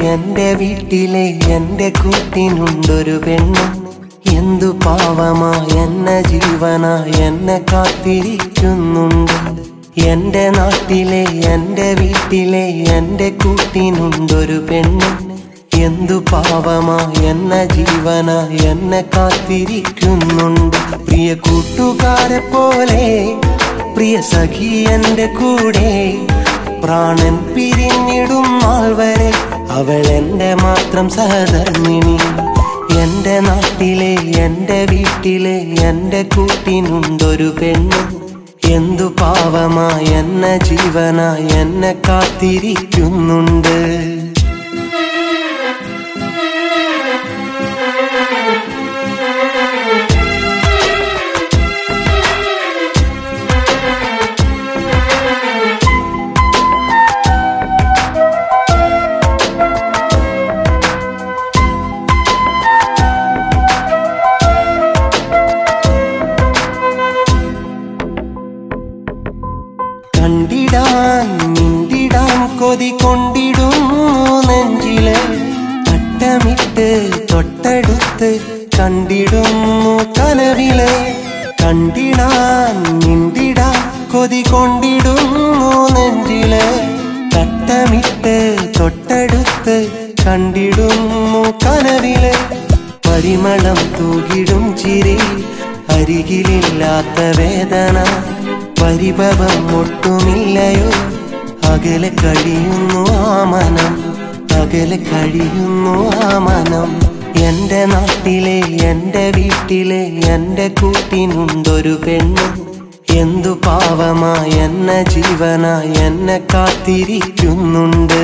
എന്റെ വീട്ടിലെ എന്റെ കൂട്ടിനുണ്ടൊരു പെണ്ണ് എന്തു പാവമാ എന്നെ ജീവന എന്നെ കാത്തിരിക്കുന്നുണ്ട് എന്റെ നാട്ടിലെ എന്റെ വീട്ടിലെ എന്റെ കൂട്ടിനുണ്ടൊരു പെണ്ണ് എന്തു പാവമാ എന്ന ജീവന എന്നെ കാത്തിരിക്കുന്നുണ്ട് പ്രിയ കൂട്ടുകാരെ പോലെ പ്രിയ സഖി എന്റെ കൂടെ പ്രാണൻ പിരിഞ്ഞിടും നാൾ വരെ അവൾ എന്റെ മാത്രം സഹധർമ്മിണി എന്റെ നാട്ടിലെ എന്റെ വീട്ടിലെ എന്റെ കൂട്ടിനുണ്ടൊരു പെണ്ണ് എന്തു പാവമാ എന്ന ജീവന എന്നെ കാത്തിരിക്കുന്നുണ്ട് കണ്ടിടാൻ മിണ്ടിടാൻ കൊതി കൊണ്ടിടുന്നു നെഞ്ചില് തട്ടമിട്ട് തൊട്ടടുത്ത് കണ്ടിടുന്നു കനവില് കണ്ടിടാൻ മിണ്ടിടാൻ കൊതി കൊണ്ടിടുന്നു നെഞ്ചില് തട്ടമിട്ട് തൊട്ടടുത്ത് കണ്ടിടുന്നു കനവില് പരിമളം തൂകിടും ചിരി അരികിലില്ലാത്ത വേദന പരിഭവം ഒട്ടുമില്ലയോ അകലെ കഴിയുന്നു ആ മനം അകലെ കഴിയുന്നു ആ മനം എന്റെ നാട്ടിലെ എന്റെ വീട്ടിലെ എന്റെ കൂട്ടിനുണ്ടൊരു പെണ്ണ് എന്തു പാവമാ എന്ന ജീവന എന്നെ കാത്തിരിക്കുന്നുണ്ട്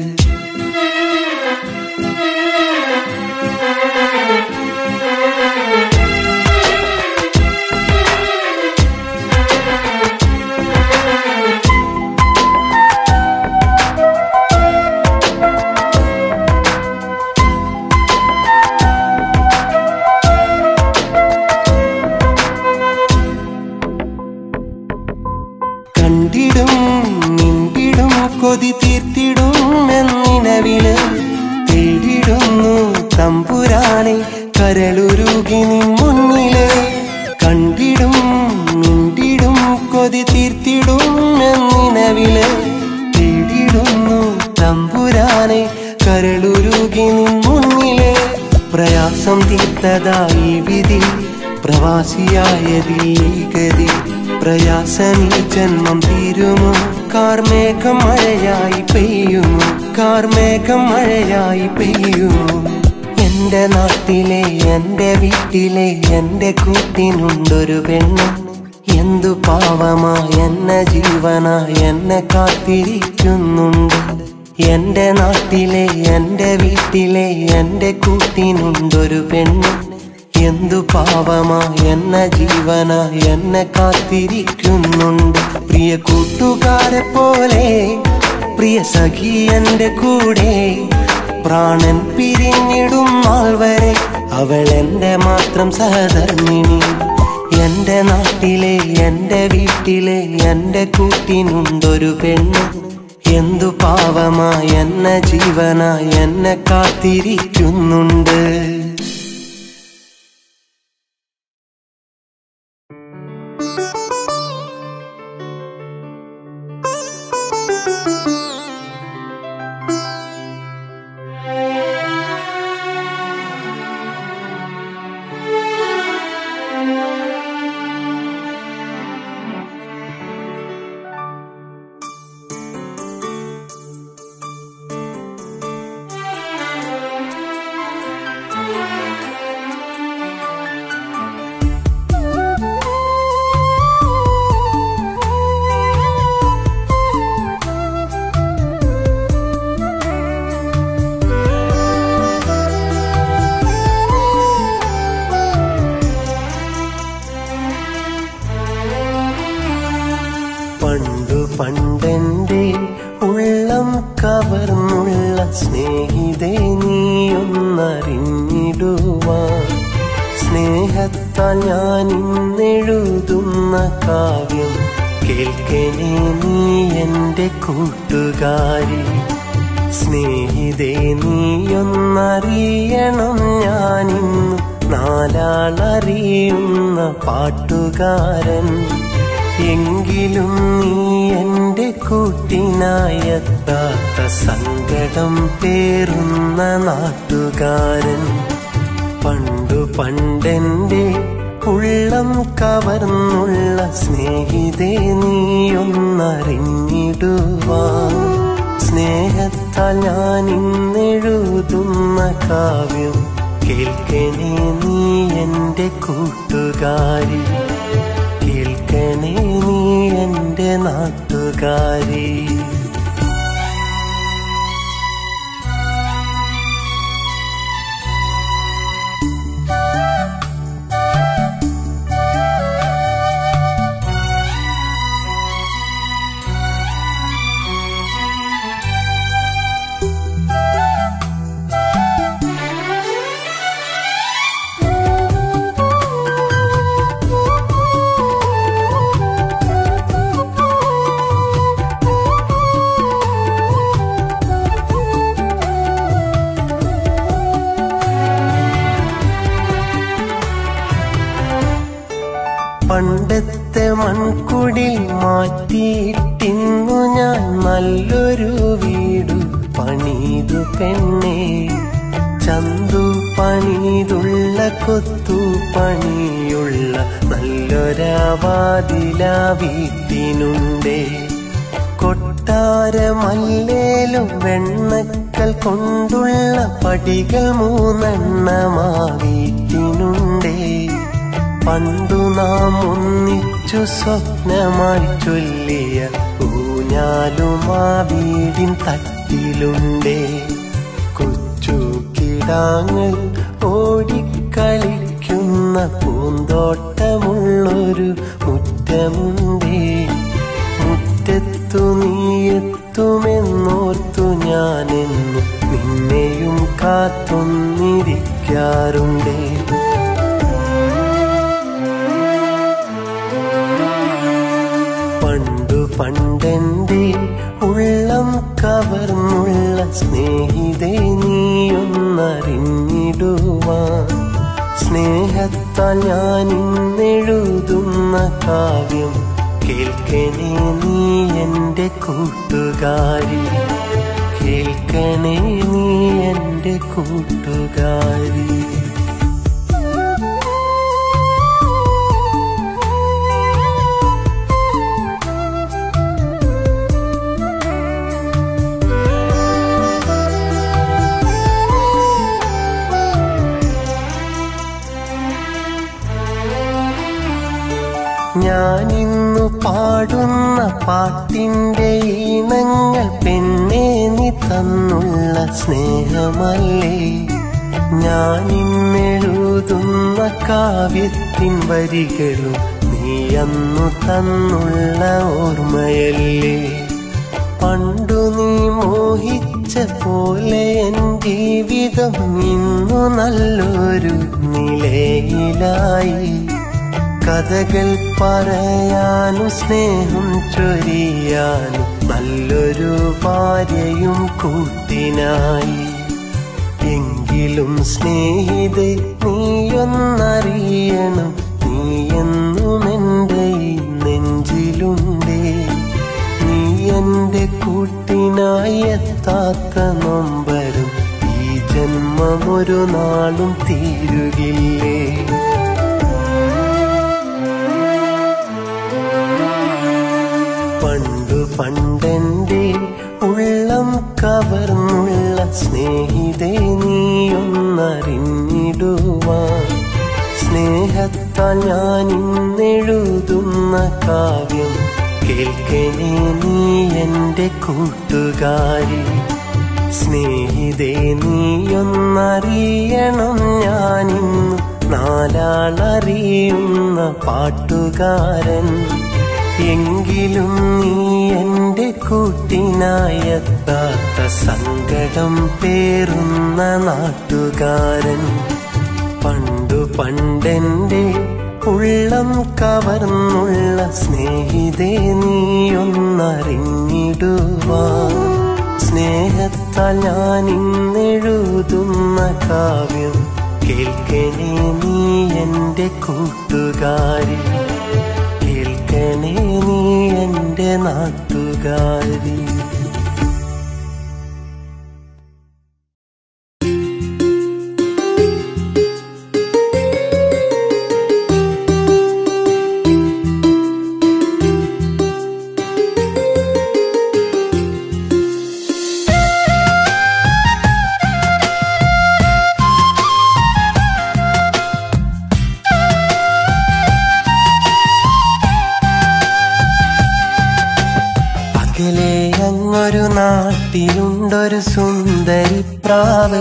കണ്ടിടും മിണ്ടിടും കൊതി തീർത്തിടും എന്നിനവില് തേടിടുന്നു തമ്പുരാനെ കരളുരുകി നിൻ മുന്നില് കണ്ടിടും മിണ്ടിടും കൊതി തീർത്തിടും എന്നിനവില് തേടിടുടുന്നു തമ്പുരാനെ കരളുരുകി നിൻ മുന്നില് പ്രയാസം തീർത്തതായി വിധി പ്രവാസിയായതിൽ ഗതി പ്രയാസമീ ജന്മം തീരുമോ കാർമേഘം മഴയായി പെയ്യുമോ കാർമേഘം മഴയായി പെയ്യുമോ എന്റെ നാട്ടിലെ എന്റെ വീട്ടിലെ എന്റെ കൂട്ടിനുണ്ടൊരു പെണ്ണ് എന്തു പാവമാ എന്ന ജീവന എന്നെ കാത്തിരിക്കുന്നുണ്ട് എന്റെ നാട്ടിലെ എന്റെ വീട്ടിലെ എന്റെ കൂട്ടിനുണ്ടൊരു പെണ്ണ് എന്തു പാവമാ എന്ന ജീവന എന്നെ കാത്തിരിക്കുന്നുണ്ട് പ്രിയ കൂട്ടുകാരെ പോലെ പ്രിയ സഖി എന്റെ കൂടെ പ്രാണൻ പിരിഞ്ഞിടും നാൾ വരെ അവൾ എന്റെ മാത്രം സഹധർമ്മിണി എന്റെ നാട്ടിലെ എന്റെ വീട്ടിലെ എന്റെ കൂട്ടിനുണ്ടൊരു പെണ്ണ് എന്തു പാവമാ എന്ന ജീവന എന്നെ കാത്തിരിക്കുന്നുണ്ട് പണ്ടു പണ്ടെന്റെ ഉള്ളം കവർന്നുള്ള സ്നേഹിതേ നീയൊന്നറിഞ്ഞിടുവാൻ സ്നേഹത്താൽ ഞാൻ ഇന്നെഴുതുന്ന കാവ്യം കേൾക്കണേ നീ എന്റെ കൂട്ടുകാരി സ്നേഹിതേ നീയൊന്നറിയണം ഞാനിന്നു നാലാളറിയുന്ന പാട്ടുകാരൻ എങ്കിലും നീ എന്റെ കൂട്ടിനായെത്താത്ത സങ്കടം പേറുന്ന നാട്ടുകാരൻ പണ്ടു പണ്ടെന്റെ ഉള്ളം കവർന്നുള്ള സ്നേഹിതേ നീയൊന്നറിഞ്ഞിടുവാ സ്നേഹത്താൽ ഞാൻ ഇന്നെഴുതുന്ന കാവ്യം കേൾക്കണേ നീ എന്റെ കൂട്ടുകാരി കേൾക്കണേ നീ എന്റെ നാട്ടുകാരി പണ്ടത്തെ മൺകുടിൽ മാറ്റിയിട്ടിന്നു ഞാൻ നല്ലൊരു വീടു പണിതു പെണ്ണേ ചന്തു പണിതുള്ള കൊത്തു പണിയുള്ള നല്ലൊരാവാതില വീട്ടിനുണ്ടേ കൊട്ടാരമല്ലേലും വെണ്ണക്കൽ കൊണ്ടുള്ള പടികൾ മൂന്നെണ്ണമാ വീട്ടിനുണ്ടേ പണ്ടു നാം ഒന്നിച്ചു സ്വപ്നമായി ചൊല്ലിയ ഊഞ്ഞാലുമാ വീടിൻ തട്ടിലുണ്ടേ കൊച്ചു കിടാങ്ങൾ ഓടിക്കളിക്കുന്ന പൂന്തോട്ടമുള്ളൊരു മുറ്റമുണ്ടേ മുറ്റത്തു നീയെത്തുമെന്നോർത്തു ഞാനെന്നു നിന്നെയും കാത്തൊന്നിരിക്കാറുണ്ടേ പണ്ടു പണ്ടെന്റെ ഉള്ളം കവർന്നുള്ള സ്നേഹിതേ നീയൊന്നറിഞ്ഞിടുവാ സ്നേഹത്താൽ ഞാൻ ഇന്നെഴുതുന്ന കാവ്യം കേൾക്കണേ നീ എന്റെ കൂട്ടുകാരി കേൾക്കണേ നീ എന്റെ കൂട്ടുകാരി ഞാനിന്നു പാടുന്ന പാട്ടിന്റെ ഈണങ്ങൾ പെണ്ണെ നീ തന്നുള്ള സ്നേഹമല്ലേ ഞാനിന്നെഴുതുന്ന കാവ്യത്തിൻ വരികളും നീ അന്നു തന്നുള്ള ഓർമ്മയല്ലേ പണ്ടു നീ മോഹിച്ച പോലെ എൻ ജീവിതം ഇന്നു നല്ലൊരു നിലയിലായി കഥകൾ പറയാനും സ്നേഹം ചൊരിയാനും നല്ലൊരു ഭാര്യയും കൂട്ടിനായി എങ്കിലും സ്നേഹിതെ നീയൊന്നറിയണം നീ എന്നും എൻ്റെ ഈ നെഞ്ചിലുണ്ടേ നീ എൻ്റെ കൂട്ടിനായി എത്താത്ത നൊമ്പരും ഈ ജന്മമൊരു നാളും തീരുകില്ലേ പണ്ടു പണ്ടെന്റെ ഉള്ളം കവർന്നുള്ള സ്നേഹിതേ നീയൊന്നറിഞ്ഞിടുവാ സ്നേഹത്താൽ ഞാൻ ഇന്നെഴുതുന്ന കാവ്യം കേൾക്കണേ നീ എന്റെ കൂട്ടുകാരി സ്നേഹിതേ നീയൊന്നറിയണം ഞാനിന്നു നാലാളറിയുന്ന പാട്ടുകാരൻ എങ്കിലും നീ എന്റെ കൂട്ടിനായെത്താത്ത സങ്കടം പേറുന്ന നാട്ടുകാരൻ പണ്ടു പണ്ടെന്റെ ഉള്ളം കവർന്നുള്ള സ്നേഹിതേ നീയൊന്നറിഞ്ഞിടുവാ സ്നേഹത്താൽ ഞാൻ ഇന്നെഴുതുന്ന കാവ്യം കേൾക്കണേ നീ എൻ്റെ കൂട്ടുകാരി കേൾക്കണേ നീ എൻ്റെ നാട്ടുകാരി അകലെ അങ്ങൊരു നാട്ടിലുണ്ടൊരു സുന്ദരി പ്രാവ്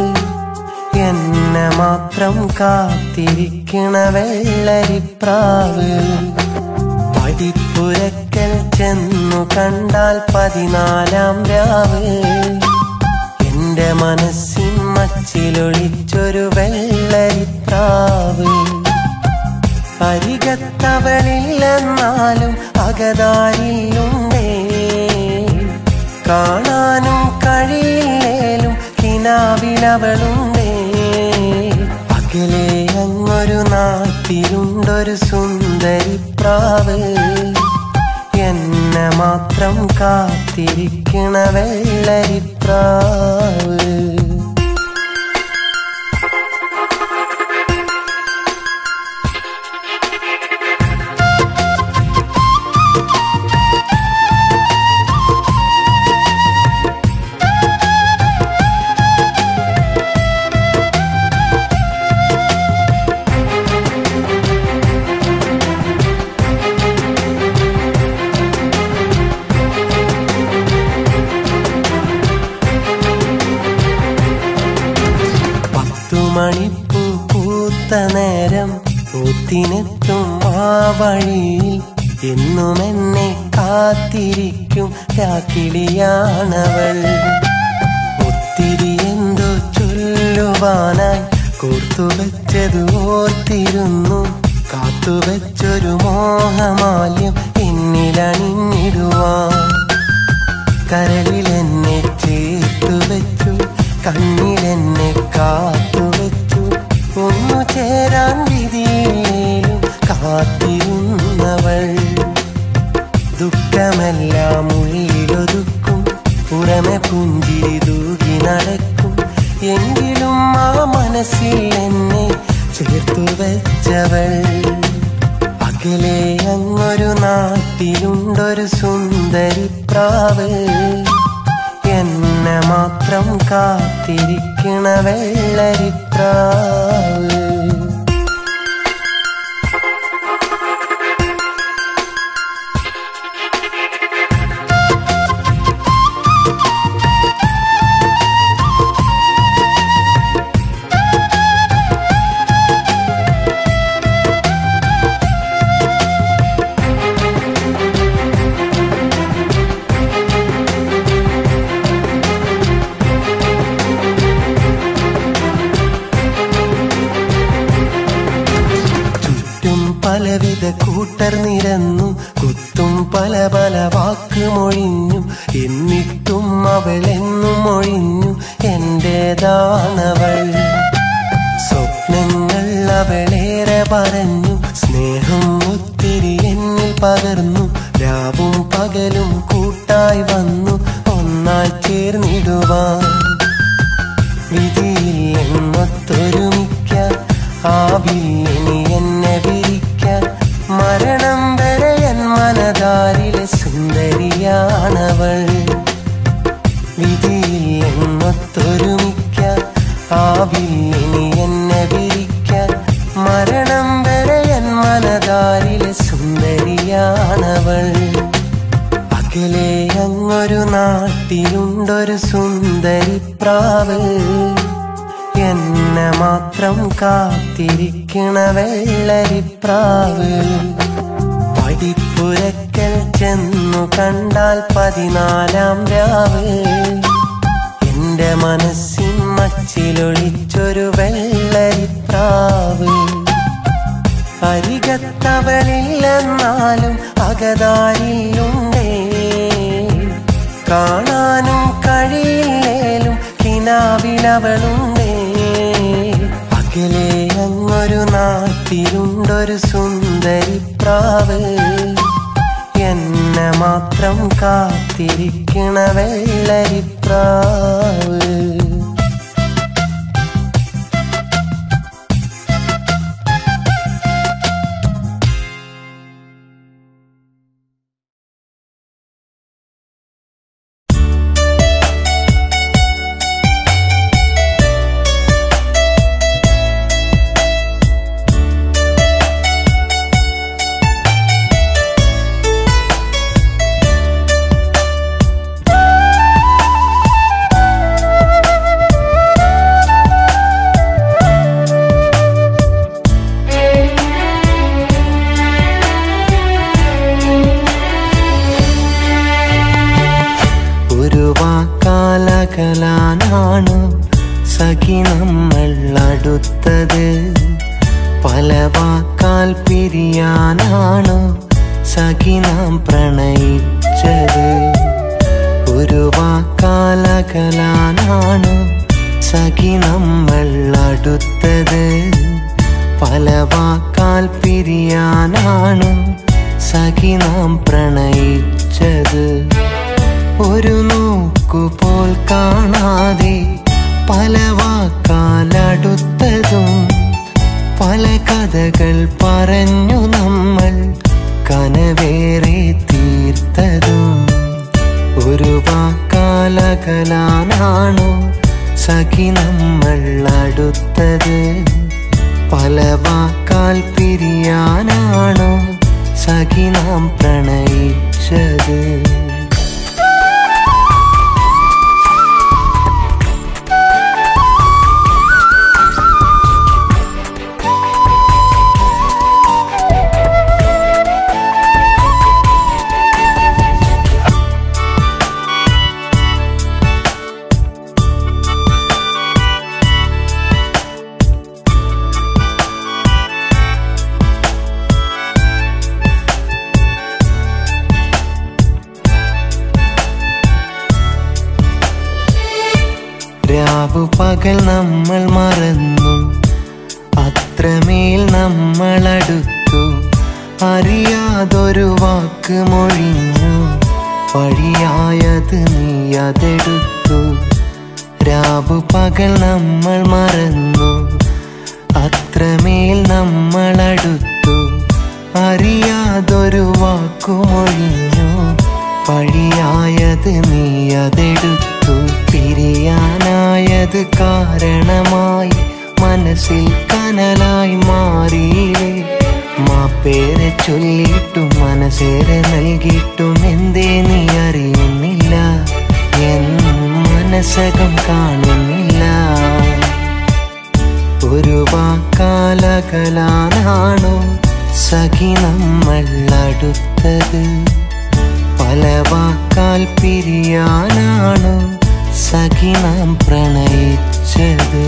എന്നെ മാത്രം കാത്തിരിക്കണ വെള്ളരിപ്രാവ് പടിപ്പുരക്കൽ ചെന്നു കണ്ടാൽ പതിനാലാം രാവ് എന്റെ മനസ്സിൻ മച്ചിലൊളിച്ചൊരു വെള്ളരിപ്രാവ് അരികത്തവളില്ലെന്നാലും അകതാരിലുണ്ടേ കാണാനും കഴിയില്ലേലും കിനാവിലവളുണ്ടേ അകലെ അങ്ങൊരു നാട്ടിലുണ്ടൊരു സുന്ദരി പ്രാവ് എന്നെ മാത്രം കാത്തിരിക്കണ വെള്ളരിപ്രാവ് പത്തു മണിപ്പൂ പൂത്ത നേരം പൂത്തിനെത്തും ആ വഴിയിൽ എന്നും എന്നെ കാത്തിരിക്കും രാക്കിളിയാണവൾ ഒത്തിരി എന്തോ ചൊല്ലുവാനായി കോർത്തുവെച്ചത് ഓർത്തിരുന്നു കാത്തുവെച്ചൊരു മോഹമാല്യം എന്നിലണിഞ്ഞിടുവാൻ കരളിൽ എന്നെ ചേർത്തു വെച്ചു കണ്ണിൽ എന്നെ കാത്തു വെച്ചു ഒന്നു ചേരാൻ വിധിയിലും കാത്തിരുന്നവൾ ദുഃഖമെല്ലാം ഉള്ളിലൊതുക്കും പുറമെ പുഞ്ചിരി തൂകി നടക്കും എങ്കിലും ആ മനസ്സിൽ എന്നെ ചേർത്തു വെച്ചവൾ അകലെ അങ്ങൊരു നാട്ടിലുണ്ടൊരു സുന്ദരി പ്രാവ് എന്നെ മാത്രം കാത്തിരിക്കണ വെള്ളരിപ്രാവ് ചുറ്റും പലവിധ കൂട്ടർ നിരന്നു കുത്തും പല പല വാക്കുമൊഴിഞ്ഞു എന്നിട്ടും അവളെന്നും ഒഴിഞ്ഞു എന്റേതാണവൾ സ്വപ്നങ്ങൾ അവളേറെ പറഞ്ഞു സ്നേഹം ഒത്തിരി എന്നിൽ പകർന്നു രാവും പകലും കൂട്ടായി വന്നു ഒന്നായി ചേർന്നിടുവാൻ വിധിയിൽ എന്നൊത്തൊരുമിക്കാൻ ആവില്ലിനി എന്നെ വിരിക്കാൻ മരണം വരെ എൻ മനതാരിലെ സുന്ദരിയാണവൾ വിധിയിൽ എന്നൊത്തൊരുമിക്കാൻ ആവില്ലിനി എന്നെ വിരിക്കാൻ മരണം വരെ എൻ മനതാരിലെ സുന്ദരിയാണവൾ അകലെ അങ്ങൊരു നാട്ടിലുണ്ടൊരു സുന്ദരി പ്രാവ് എന്നെ മാത്രം കാത്തിരിക്കണ വെള്ളരിപ്രാവ് പടിപ്പുരക്കൽ ചെന്നു കണ്ടാൽ പതിനാലാം രാവ് എന്റെ മനസ്സിൻ മച്ചിലൊളിച്ചൊരു വെള്ളരിപ്രാവ് അരികത്തവളില്ലെന്നാലും അകതാരിലുണ്ടേ കാണാനും കഴിയില്ലേലും കിനാവിലവളുണ്ടേ അകലെ അങ്ങൊരു നാട്ടിലുണ്ടൊരു സുന്ദരി പ്രാവ് എന്നെ മാത്രം കാത്തിരിക്കണ വെള്ളരിപ്രാവ് ഒരു വാക്കാലകലാനാണ് സഖി നമ്മൾ അടുത്തത് പല വാക്കാൽ പിരിയാനാണ് സഖി നാം പ്രണയിച്ചത് ഒരു വാക്കാലകലാനാണ് സഖി നമ്മൾ അടുത്തത് പല വാക്കാൽ പിരിയാനാണ് സഖി നാം പ്രണയിച്ചത് ഒരു നോക്കുപോൽ കാണാതെ പല വാക്കാലടുത്തതും പല കഥകൾ പറഞ്ഞു നമ്മൾ കനവേറെ തീർത്തതും ഒരു വാക്കാലകലാനാണോ സഖി നമ്മൾ അടുത്തത് പല വാക്കാൽ പിരിയാനാണോ സഖി നാം പ്രണയിച്ചത് രാവു പകൽ നമ്മൾ മറന്നു അത്രമേൽ നമ്മൾ അടുത്തു അറിയാതൊരു വാക്ക് മൊഴിഞ്ഞു വഴിയായത് നീ അതെടുത്തു രാവു പകൽ നമ്മൾ മറന്നു അത്രമേൽ നമ്മൾ അടുത്തു അറിയാതൊരു വാക്കു മൊഴിഞ്ഞു വഴിയായത് നീ അതെടുത്തു പിരിയാനായത് കാരണമായി മനസ്സിൽ കനലായി മാറിയില്ലേ മാപ്പേരെ ചൊല്ലിയിട്ടും മനസ്സേറെ നൽകിയിട്ടും എന്തേ നീ അറിയുന്നില്ല എൻ മനസ്സകം കാണുന്നില്ല ഒരു വാക്കാലകലാനാണോ സഖി നമ്മൾ അടുത്തത് പല വാക്കാൽ പിരിയാനാണോ സഖി നാം പ്രണയിച്ചത്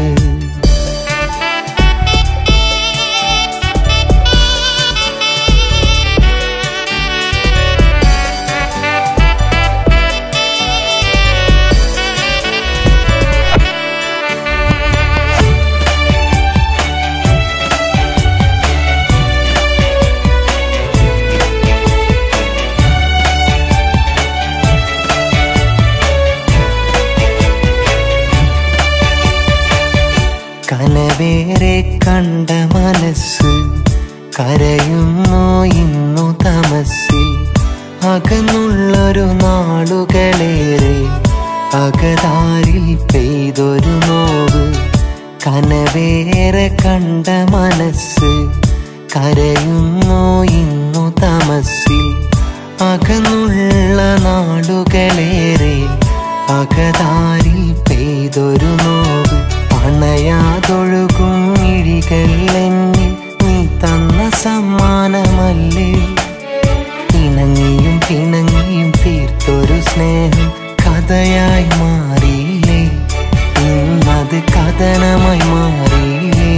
കനവേറെ കണ്ട മനസ്സ് കരയുന്നു ഇന്നു തമസ്സിൽ അകന്നുള്ളൊരു നാളുകളേറെ അകതാരിൽ പെയ്തൊരു നോവ് കനവേറെ കണ്ട മനസ്സ് കരയുന്നു ഇന്നു തമസ്സിൽ അകന്നുള്ള നാളുകളേറെ അകതാരിൽ പെയ്തൊരു നോവ് അണയാതൊഴുകും ഇഴികൾ എന്നിൽ നീ തന്ന സമ്മാനമല്ലേ ഇണങ്ങിയും പിണങ്ങിയും തീർത്തൊരു സ്നേഹം കഥയായി മാറിയില്ലേ ഇന്നത് കഥനമായി മാറിയില്ലേ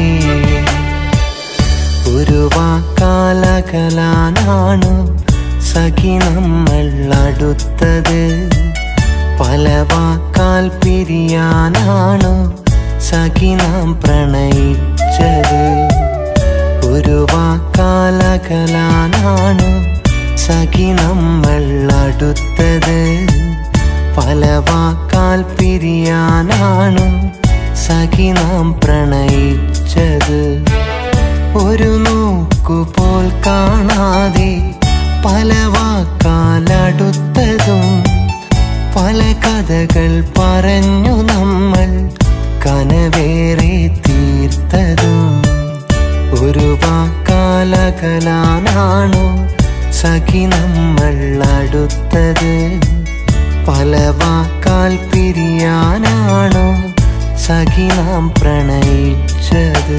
ഒരു വാക്കാലകലാനാണ് സഖി നമ്മൾ അടുത്തത് പല വാക്കാൽ പിരിയാനാണോ സഖി നാം പ്രണയിച്ചത് ഒരു വാക്കാൽ അകലാനാണോ സഖി നമ്മൾ അടുത്തത് പല വാക്കാൽ പിരിയാനാണോ സഖി നാം പ്രണയിച്ചത് ഒരു നോക്കുപോൽ കാണാതെ പല വാക്കാലടുത്തതും പല കഥകൾ പറഞ്ഞു നമ്മൾ കനവേറെ തീർത്തതും ഒരു വാക്കാലകലാനാണോ സഖി നമ്മൾ അടുത്തത് പല വാക്കാൽ പിരിയാനാണോ സഖി നാം പ്രണയിച്ചത്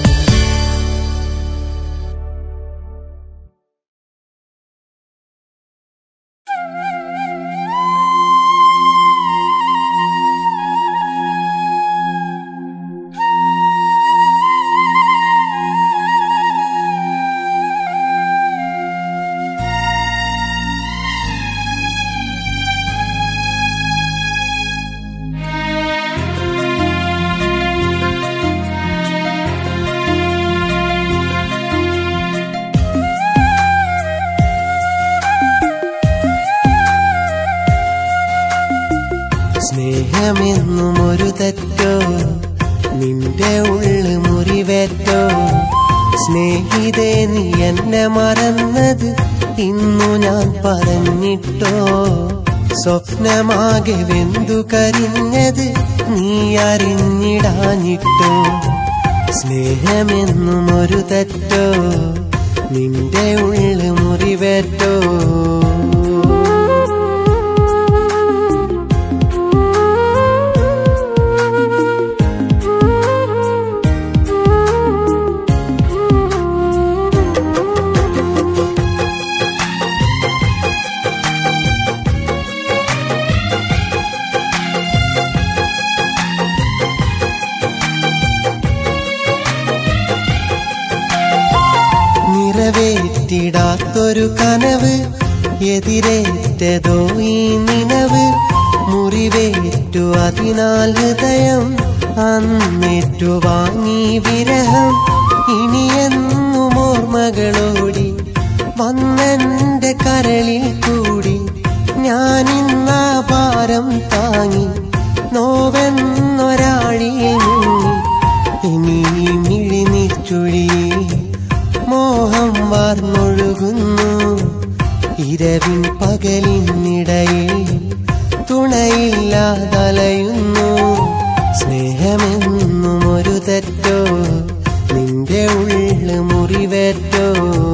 സ്നേഹമെന്നും ഒരു തെറ്റോ നിന്റെ ഉള്ളു മുറിവേറ്റോ സ്നേഹിതേ നീ എന്നെ മറന്നത് ഇന്നു ഞാൻ പറഞ്ഞിട്ടോ സ്വപ്നമാകെ വെന്തു കരിഞ്ഞത് നീ അറിഞ്ഞിടാഞ്ഞിട്ടോ സ്നേഹമെന്നും ഒരു തെറ്റോ നിന്റെ ഉള്ളു മുറിവേറ്റോ നിറവേറ്റിടാത്തൊരു കനവ് എതിരേറ്റതോ ഈ നിനവ് മുറിവേറ്റു അതിനാൽ ഹൃദയം അന്നേറ്റു വാങ്ങി വിരഹം ഇനിയെന്നും ഓർമ്മകളോടി വന്നെന്റെ കരളിൽ കൂടി ഞാനിന്നാ ഭാരം താങ്ങി നോവെന്നൊരാഴിയിൽ മുങ്ങി ഇനി മിഴിനിച്ചുഴി മോഹം വാർന്നൊഴുകുന്നു ഇരവിൻ പകലിനിടയിൽ തുണയില്ലാതലയുന്നു സ്നേഹമെന്നും ഒരു തെറ്റോ നിന്റെ ഉള്ളു മുറിവേറ്റോ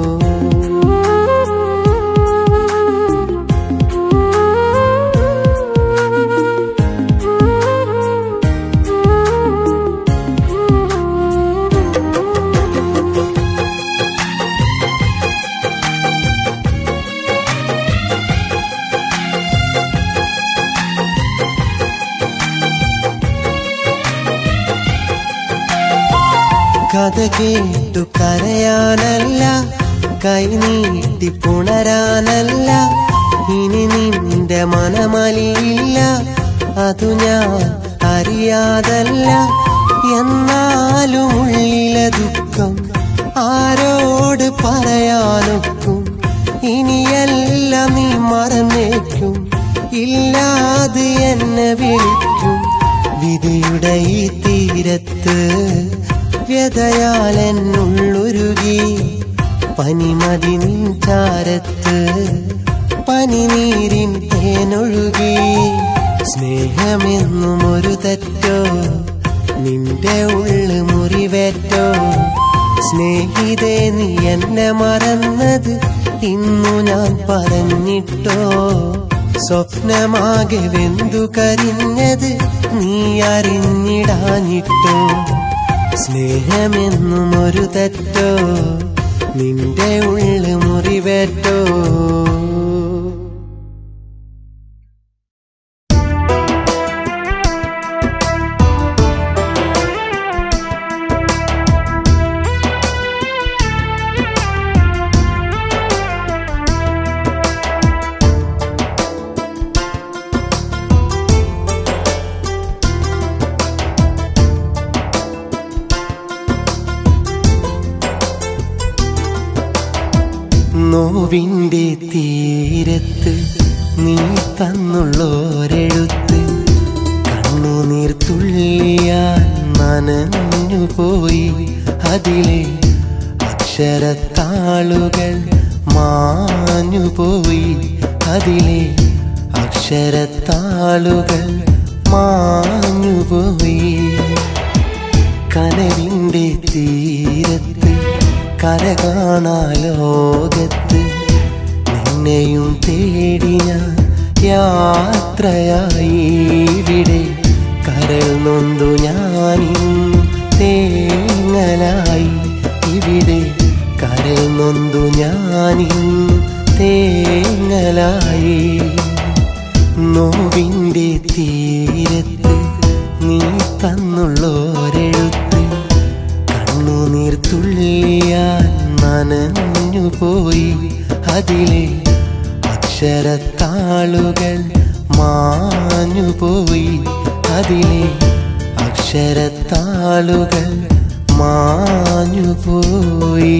കഥ കേട്ടു കരയാനല്ല കൈനീട്ടി പുണരാനല്ല ഇനി നിന്റെ മനമലിയില്ല അതു ഞാൻ അറിയാതല്ല എന്നാലും ഉള്ളിലെ ദുഃഖം ആരോട് പറയാനൊക്കും ഇനിയെല്ലാം നീ മറന്നേക്കും ഇല്ലാതെ എന്നെ വിളിക്കും വിധിയുടെ ഈ തീരത്ത് വ്യതയാൽ എന്നുള്ളുരുകി പനിമതി നിൻ ചാരത്ത് പനിനീരിൻ തേനൊഴുകി സ്നേഹമെന്നും ഒരു തെറ്റോ നിന്റെ ഉള്ളു മുറിവേറ്റോ സ്നേഹിതേ നീ എന്നെ മറന്നത് ഇന്നു ഞാൻ പറഞ്ഞിട്ടോ സ്വപ്നമാകെ വെന്തു കരിഞ്ഞത് നീ അറിഞ്ഞിടാഞ്ഞിട്ടോ സ്നേഹമെന്നും ഒരു തെറ്റോ നിന്റെ ഉള്ളു മുറിവേറ്റോ നോവിൻ്റെ തീരത്ത് നീ തന്നുള്ളോരെഴുത്ത് കണ്ണുനീർ തുള്ളിയാൽ നനഞ്ഞു പോയി അതിലെ അക്ഷരത്താളുകൾ മാഞ്ഞു പോയി അതിലെ അക്ഷരത്താളുകൾ മാഞ്ഞു പോയി കനവിൻ്റെ തീരത്ത് കര കാണാ ലോകത്ത് നിന്നെയും തേടി ഞാൻ യാത്രയായി ഇവിടെ കരൾ നൊന്തു ഞാനിന്നും തേങ്ങലായി ഇവിടെ കരൾ നൊന്തു ഞാനിന്നും തേങ്ങലായി നോവിൻ്റെ തീരത്ത് നീ തന്നുള്ളോരെഴുത്ത് കണ്ണുനീർ തുള്ളിയാൽ നനഞ്ഞു പോയി അതിലെ അക്ഷരത്താളുകൾ മാഞ്ഞു പോയി അതിലെ അക്ഷരത്താളുകൾ മാഞ്ഞു പോയി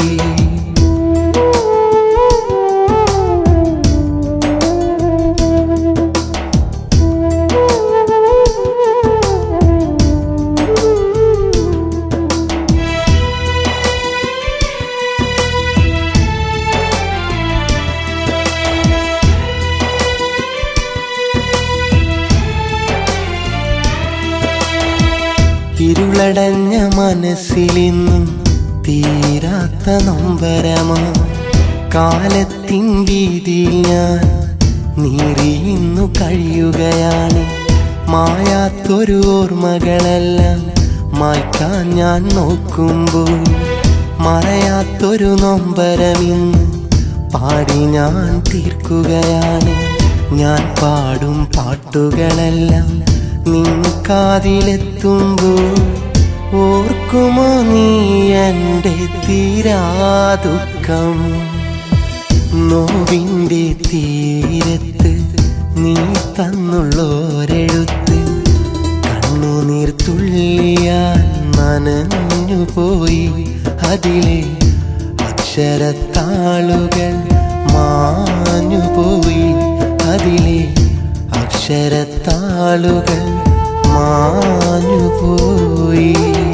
ഇരുളടഞ്ഞ മനസ്സിലിന്നും തീരാത്ത നൊമ്പരമാ കാലത്തിൻ വീതിയിൽ ഞാൻ നീറിയിന്നു കഴിയുകയാണ് മായാത്തൊരു ഓർമ്മകളെല്ലാം മായ്ക്കാൻ ഞാൻ നോക്കുമ്പോൾ മറയാത്തൊരു നൊമ്പരമിന്ന് പാടി ഞാൻ തീർക്കുകയാണ് ഞാൻ പാടും പാട്ടുകളെല്ലാം നിൻ കാതിലെത്തുമ്പോൾ ഓർക്കുമോ നീ എൻ്റെ തീരാദുഃഖം നോവിൻ്റെ തീരത്ത് നീ തന്നുള്ളോരെഴുത്ത് കണ്ണുനീർ തുള്ളിയാൽ നനഞ്ഞു പോയി അതിലെ അക്ഷരത്താളുകൾ മാഞ്ഞു പോയി അതിലെ അക്ഷരത്താളുകൾ മാഞ്ഞു പോയി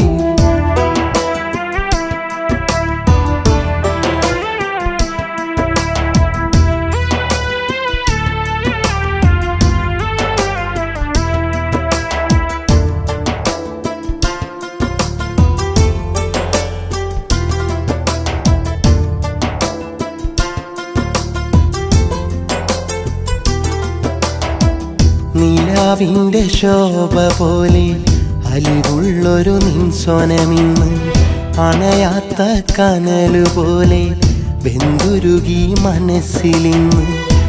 നിലാവിൻ്റെ ശോഭ പോലെ അലിവുള്ളൊരു നിൻസ്വനമിന്ന് അണയാത്ത കനല് പോലെ വെന്തുരുകി മനസ്സിലിന്ന്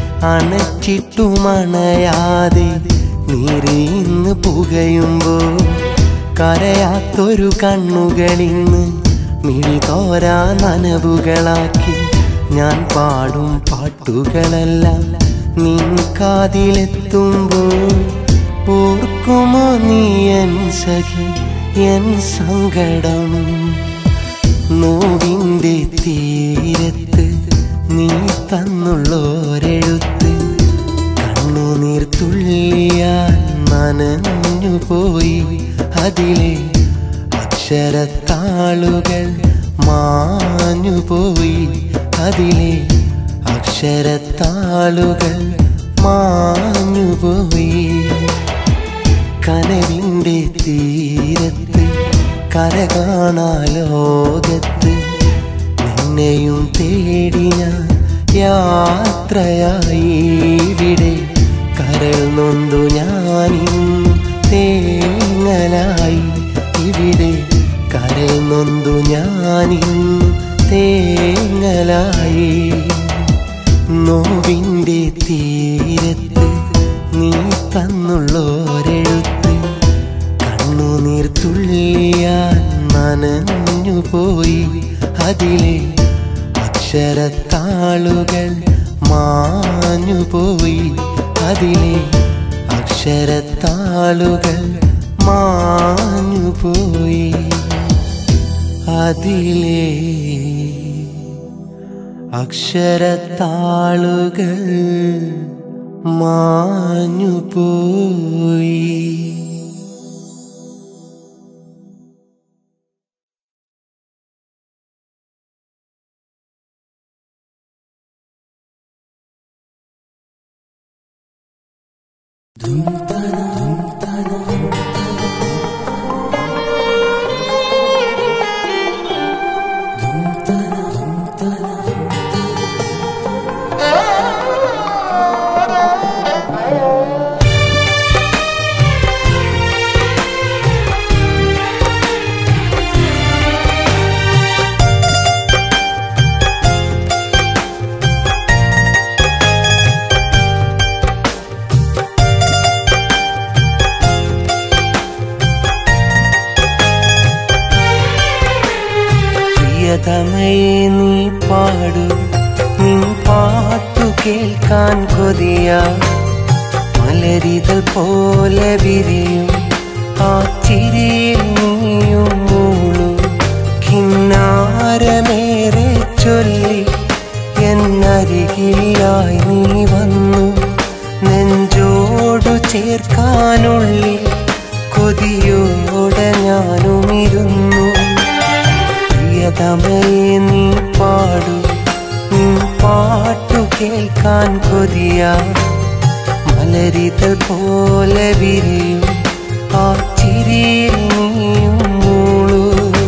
അണച്ചിട്ടുമണയാതെ നീറിയിന്ന് പുകയുമ്പോൾ കരയാത്തൊരു കണ്ണുകളിന്ന് മിഴി തോരാ നനവുകളാക്കി ഞാൻ പാടും പാട്ടുകളെല്ലാം നിൻ കാതിലെത്തുമ്പോൾ ഓർക്കുമോ നീ എൻ സഖി എൻ സങ്കടം നോവിൻ്റെ തീരത്ത് നീ തന്നുള്ളോരെഴുത്ത് കണ്ണുനീർ തുള്ളിയാൽ നനഞ്ഞു പോയി അതിലെ അക്ഷരത്താളുകൾ മാഞ്ഞു പോയി അതിലെ അക്ഷരത്താളുകൾ മാഞ്ഞു പോയി കനവിൻ്റെ തീരത്ത് കര കാണാ ലോകത്ത് നിന്നെയും തേടി ഞാൻ യാത്രയായി ഇവിടെ കരൾ നൊന്തു ഞാനിന്നും തേങ്ങലായി ഇവിടെ കരൾ നൊന്തു ഞാനിന്നും തേങ്ങലായി നോവിൻ്റെ തീരത്ത് നീ തന്നുള്ളോരെഴുത്ത് കണ്ണുനീർ തുള്ളിയാൽ നനഞ്ഞു പോയി അതിലെ അക്ഷരത്താളുകൾ മാഞ്ഞു പോയി അതിലെ അക്ഷരത്താളുകൾ മാഞ്ഞു പോയി അതിലേ അക്ഷരത്താളുകൾ മാഞ്ഞുപോയി പ്രിയതമയെ നീ പാടു നിൻ പാട്ടു കേൾക്കാൻ കൊതിയ മലരിതൽ പോലെ വിരിയും ആ ചിരിയിൽ നീയും മൂളു കിന്നാരമേറെ ചൊല്ലി എന്നരികിലായി നീ വന്നു നെഞ്ചോടു ചേർക്കാനുള്ളിൽ കൊതിയോടെ ഞാനുമിരുന്നു പ്രിയതമയെ നീ പാടു നീ പാട്ടു കേൾക്കാൻ കൊതിയ മലരിതൽ പോലെ വിരിയും ആ ചിരിയിൽ നീയും മൂളൂ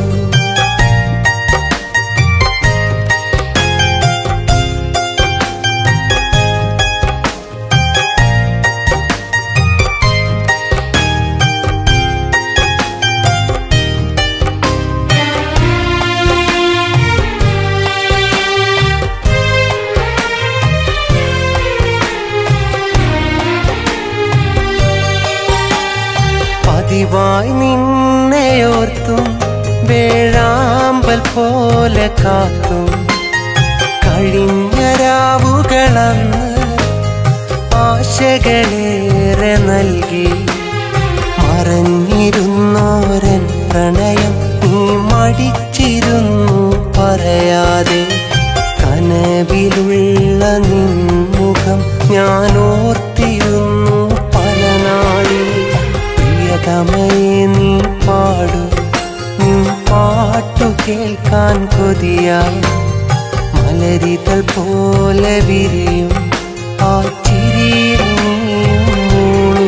പതിവായി നിന്നെയോർത്തും വേഴാമ്പൽ പോലെ കാത്തും കഴിഞ്ഞ രാവുകളന്ന് ആശകളേറെ നൽകി മറഞ്ഞിരുന്നോരൻ പ്രണയം നീ മടിച്ചിരുന്നു പറയാതെ കനവിലുള്ള നിൻമുഖം ഞാൻ ഓർത്തിരുന്നു പല നാളിൽ പ്രിയതമയെ നീ പാടു നീ പാട്ടു കേൾക്കാൻ കൊതിയ മലരിതൽ പോലെ വിരിയും ആ ചിരിയിൽ നീയും മൂളൂ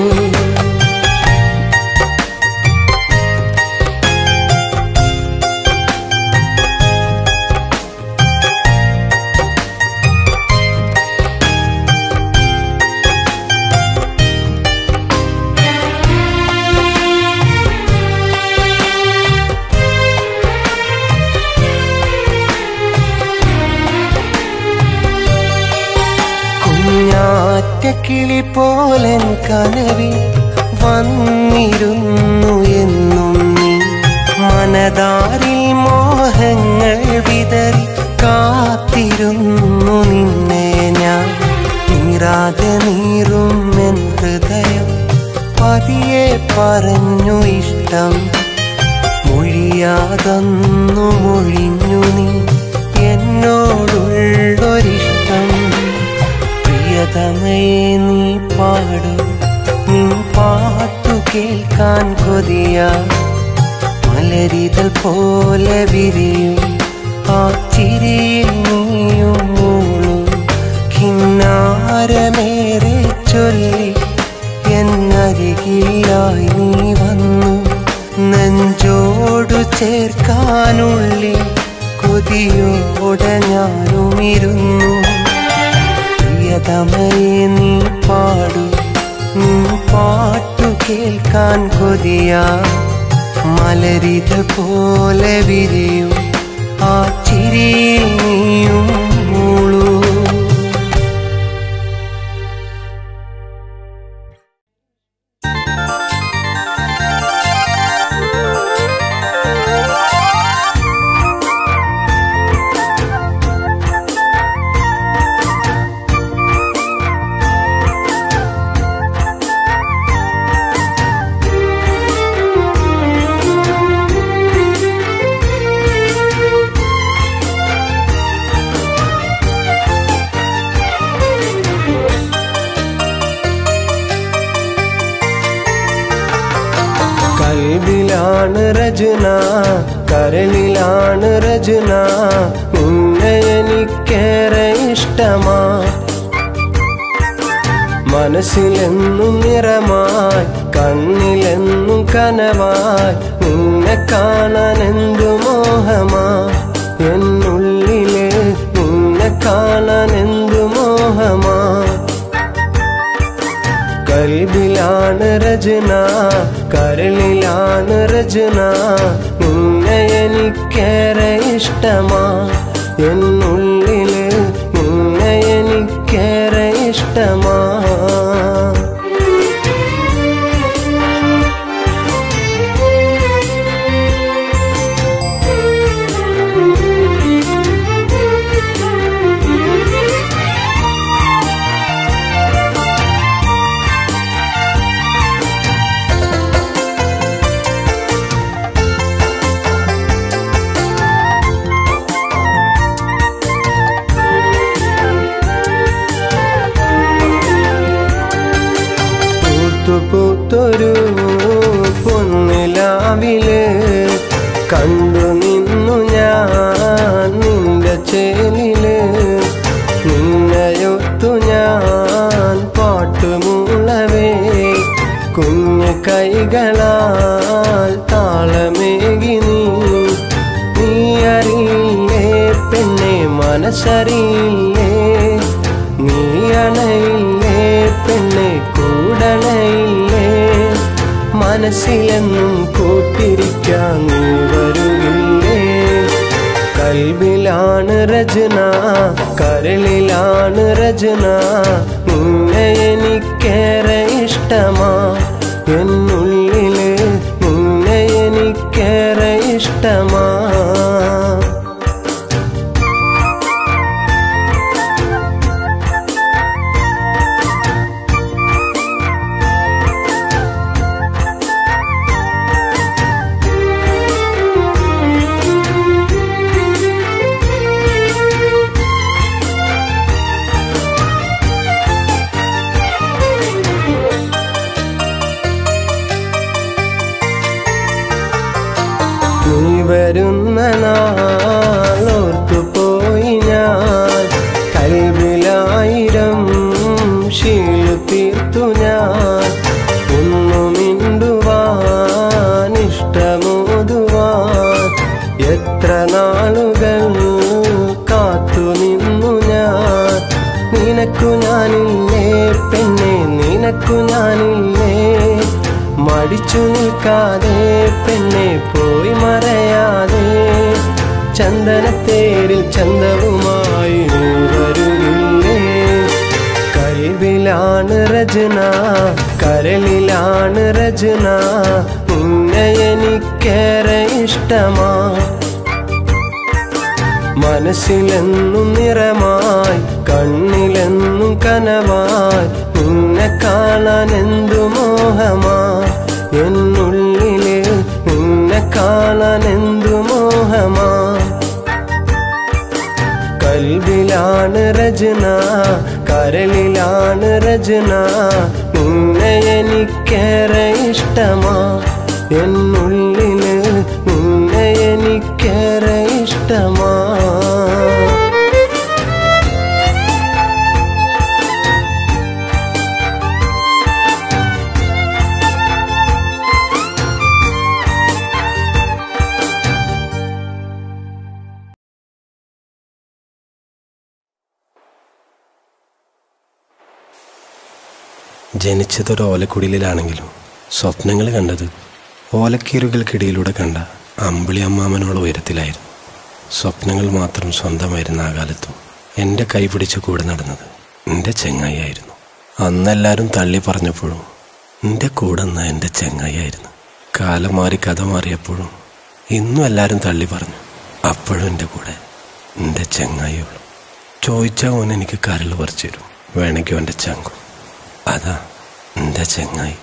കുഞ്ഞാറ്റ കിളി പോലൻ കനവിൽ വന്നിരുന്നു എന്നും നീ മനതാരിൽ മോഹങ്ങൾ വിതറി കാത്തിരുന്നു നിന്നെ ഞാൻ നീറാതെ നീറും എൻ ഹൃദയം പതിയെ പറഞ്ഞു ഇഷ്ടം മൊഴിയാതന്നു മൊഴിഞ്ഞു നീ എന്നോടുള്ളൊരിഷ്ടം പ്രിയതമയെ നീ പാടു നീ പാട്ടു കേൾക്കാൻ കൊതിയ മലരിതൽ പോലെ വിരിയും ആ ചിരിയിൽ നീയും മൂളു കിന്നാരമേറെ ചൊല്ലി എന്നരികിലായി നീ വന്നു നെഞ്ചോടു ചേർക്കാനുള്ളിൽ കൊതിയോടെ ഞാനുമിരുന്നു പ്രിയതമയെ നീ പാടു നീ പാട്ടു കേൾക്കാൻ കൊതിയ മലരിത പോലെ വിരിയും ആ ചിരിയിൽ നീയും മൂളൂ ും കൽബിലാണ് രചന കരളിലാണ് രചന നിന്നെ എനിക്കേറെ ഇഷ്ടമാ മനസ്സിലെന്നും നിറമായി കണ്ണിലെന്നും കനവായി നിന്നെ കാണാൻ എന്തു മോഹമാ എന്നുള്ളില് നിന്നെ കാണാൻ എന്തു മോഹമാ കൽബിലാണ് രചന കരളിലാണ് രചന നിന്നെ എനിക്കേറെ ഇഷ്ടമാ എന്നുള്ളില് നിന്നെ എനിക്കേറെ ഇഷ്ടമാ പൂത്തു പൂത്തൊരു പൊന്നിലാവില് കണ്ടു നിന്നു ഞാൻ നിന്റെ ചേലില് നിന്നയൊത്തു ഞാൻ പാട്ടുമൂളവേ കുഞ്ഞു കൈകളാൽ താളമേകി നീ നീ അറിയില്ലേ പെണ്ണെ മനസ്സറിയില്ലേ നീ അണയില്ലേ പെണ്ണെ കൂടണയില്ലേ മനസ്സിലെന്നും കൂട്ടിരിക്കാൻ നീ വരുകില്ലേ കൽബിലാണ് രചന കരളിലാണ് രചന നിന്നെ എനിക്കേറെ ഇഷ്ടമാ എന്നുള്ളില് നിന്നെ എനിക്കേറെ ഇഷ്ടമാ നീ വരുന്ന നാളോർത്തു പോയി ഞാൻ കൽവിലായിരം ശീലു തീർത്തു ഞാൻ ഒന്നു മിണ്ടുവാൻ ഇഷ്ടമോതുവാൻ എത്ര നാളുകൾ കാത്തു നിന്നു ഞാൻ നിനക്കു ഞാനില്ലേ പെണ്ണെ നിനക്കു ഞാനില്ലേ മടിച്ചു നിൽക്കാതെ പെണ്ണെ പോയി മറയാതെ ചന്ദനത്തേരിൽ ചന്തവുമായി നീ വരുകില്ലേ കൽവിലാണ് രചന കരളിലാണ് രചന നിന്നെ എനിക്കേറെ ഇഷ്ടമാ മനസ്സിലെന്നും നിറമായി കണ്ണിലെന്നും കനവായി നിന്നെ കാണാൻ എന്തു മോഹമാ എന്നുള്ളില് നിന്നെ കാണാൻ എന്തു മോഹമാ കൽബിലാണ് രചന കരളിലാണ് രചന നിന്നെ എനിക്കേറെ ഇഷ്ടമാ എന്നുള്ളില് നിന്നെ എനിക്കേറെ ഇഷ്ടമാ ജനിച്ചതൊരു ഓലക്കുടിലാണെങ്കിലും സ്വപ്നങ്ങൾ കണ്ടത് ഓലക്കീറുകൾക്കിടയിലൂടെ കണ്ട അമ്പിളി അമ്മാമനോളം ഉയരത്തിലായിരുന്നു സ്വപ്നങ്ങൾ മാത്രം സ്വന്തമായിരുന്ന ആ കാലത്തും എൻ്റെ കൈ പിടിച്ച് കൂടെ നടന്നത് എൻ്റെ ചെങ്ങായിയായിരുന്നു അന്നെല്ലാവരും തള്ളി പറഞ്ഞപ്പോഴും എൻ്റെ കൂടെ നിന്ന എൻ്റെ ചെങ്ങായിയായിരുന്നു കാലം മാറി കഥ മാറിയപ്പോഴും ഇന്നും എല്ലാവരും തള്ളി പറഞ്ഞു അപ്പോഴും എൻ്റെ കൂടെ എൻ്റെ ചെങ്ങായിയുള്ളൂ ചോദിച്ചാൽ ഓൻ എനിക്ക് കരൾ പറിച്ചു തരും വേണമെങ്കിൽ അവൻ്റെ ചങ്കും അതാ എൻ്റെ ചെങ്ങായി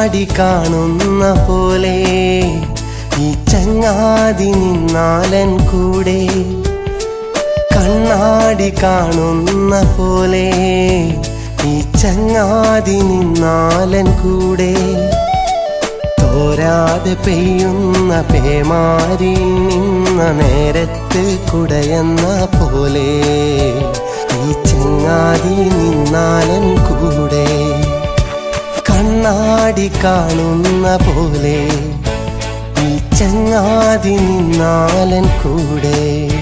കണ്ണാടി കാണുന്ന പോലെ ഈ ചങ്ങാതി നിന്നാലൻ കൂടെ കണ്ണാടി കാണുന്ന പോലെ ഈ ചങ്ങാതി നിന്നാലൻ കൂടെ തോരാതെ പെയ്യുന്ന പേമാരി നിന്ന നേരത്ത് കുടയെന്ന പോലെ ഈ ചങ്ങാതി നിന്നാലൻ കൂടെ കണ്ണാടി കാണുന്ന പോലെ ഈ ചങ്ങാതി നിന്നാലൻ കൂടെ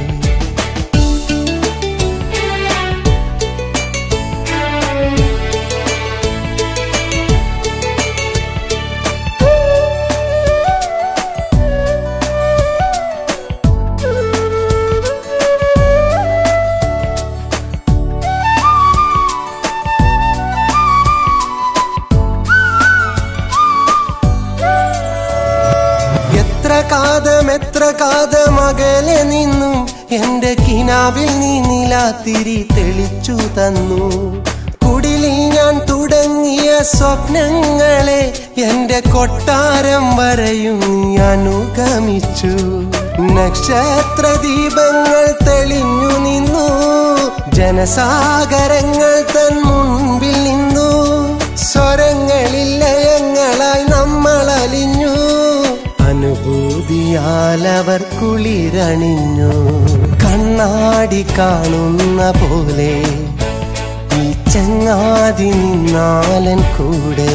എത്ര കാതം എത്ര കാതം അകലെ നിന്നും എന്റെ കിനാവിൽ നീ നിലാത്തിരി തെളിച്ചു തന്നു കുടിലിൽ ഞാൻ തുടങ്ങിയ സ്വപ്നങ്ങളെ എന്റെ കൊട്ടാരം വരെയും നീ അനുഗമിച്ചു നക്ഷത്ര ദീപങ്ങൾ തെളിഞ്ഞു നിന്നു ജനസാഗരങ്ങൾ തൻ മുൻപിൽ നിന്നു സ്വരങ്ങളിൽ ലയങ്ങളായി നമ്മൾ അലിഞ്ഞു അനുഭൂതിയാൽ അവർ കുളിരണിഞ്ഞു കണ്ണാടി കാണുന്ന പോലെ ഈ ചങ്ങാതി നിന്നാലൻ കൂടെ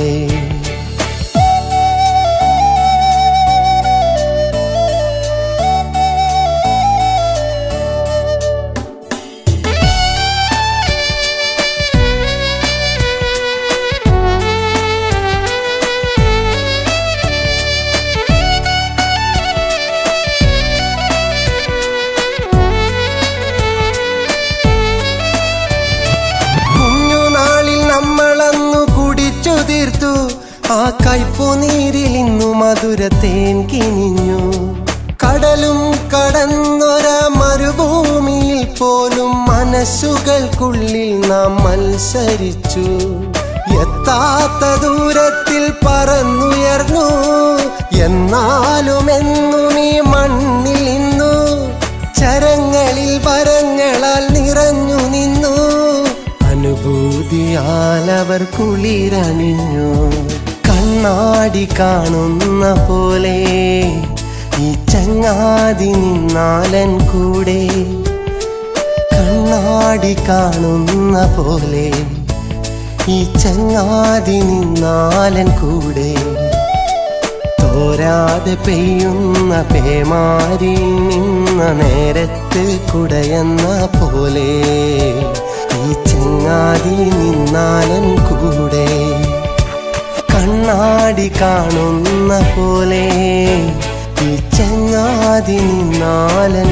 കുഞ്ഞുനാളിൽ നമ്മളന്നു കുടിച്ചു തീർത്തു ആ കയ്പു നീരിൽ ഇന്നു മധുര തേൻ കിനിഞ്ഞു കടലും കടന്നൊര മരുഭൂമിയിൽ പോലും മനസ്സുകൾക്കുള്ളിൽ നാം മത്സരിച്ചു എത്താത്ത ദൂരത്തിൽ പറന്നുയർന്നു എന്നാലും എന്നും ഈ മണ്ണിൽ ഇന്നു ചരങ്ങളിൽ വരങ്ങളാൽ നിറഞ്ഞു നിന്നു അനുഭൂതിയാൽ അവർ കുളിരണിഞ്ഞു കണ്ണാടി കാണുന്ന പോലെ ഈ ചങ്ങാതി നിന്നാലൻ കൂടെ കണ്ണാടി കാണുന്ന പോലെ ഈ ചങ്ങാതി നിന്നാലൻ കൂടെ തോരാതെ പെയ്യുന്ന പേമാരി നിന്ന നേരത്ത് കുടയെന്ന പോലെ ഈ ചങ്ങാതി നിന്നാലൻ കൂടെ കണ്ണാടി കാണുന്ന പോലെ ഈ ചങ്ങാതി നിന്നാലൻ